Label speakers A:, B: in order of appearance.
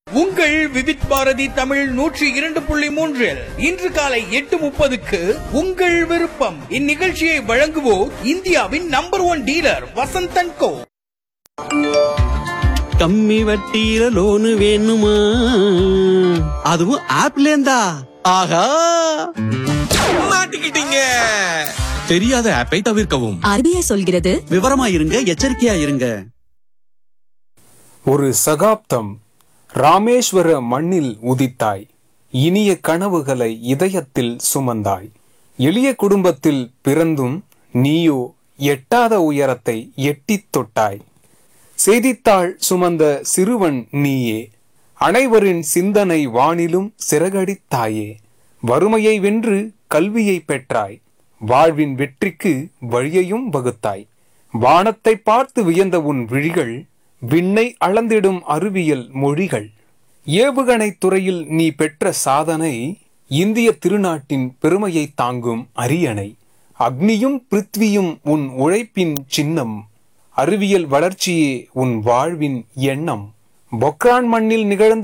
A: உங்கள் விவித் பாரதி தமிழ் நூற்றி இரண்டு புள்ளி மூன்றில் இன்று காலை எட்டு முப்பதுக்கு உங்கள் விருப்பம் இந்நிகழ்ச்சியை வழங்குவோர் இந்தியாவின் number one dealer Vasanthan co
B: கம்மி வட்டியில லோனு வேணுமா அதுவும் ஆப்ல இருந்தா ஆஹா
C: மாட்டிக்கிட்டீங்க தெரியாத ஆப்பை தவிர்க்கவும்
D: ஆர்பிஐ சொல்கிறது
B: விவரமா இருங்க எச்சரிக்கையா இருங்க
E: ஒரு சகாப்தம் ராமேஸ்வர மண்ணில் உதித்தாய் இனிய கனவுகளை இதயத்தில் சுமந்தாய் எளிய குடும்பத்தில் பிறந்தும் நீயோ எட்டாத உயரத்தை எட்டித் தொட்டாய் செய்தித்தாள் சுமந்த சிறுவன் நீயே அனைவரின் சிந்தனை வானிலும் சிறகடித்தாயே வறுமையை வென்று கல்வியை பெற்றாய் வாழ்வின் வெற்றிக்கு வழியையும் வகுத்தாய் வானத்தை பார்த்து வியந்த உன் விழிகள் விண்ணை அளந்திடும் அறிவியல் மொழிகள் ஏவுகணை துறையில் நீ பெற்ற சாதனை இந்திய திருநாட்டின் பெருமையை தாங்கும் அரியணை அக்னியும் பிருத்வியும் உன் உழைப்பின் சின்னம் அறிவியல் வளர்ச்சியே உன் வாழ்வின் எண்ணம் பொக்ரான் மண்ணில் நிகழ்ந்த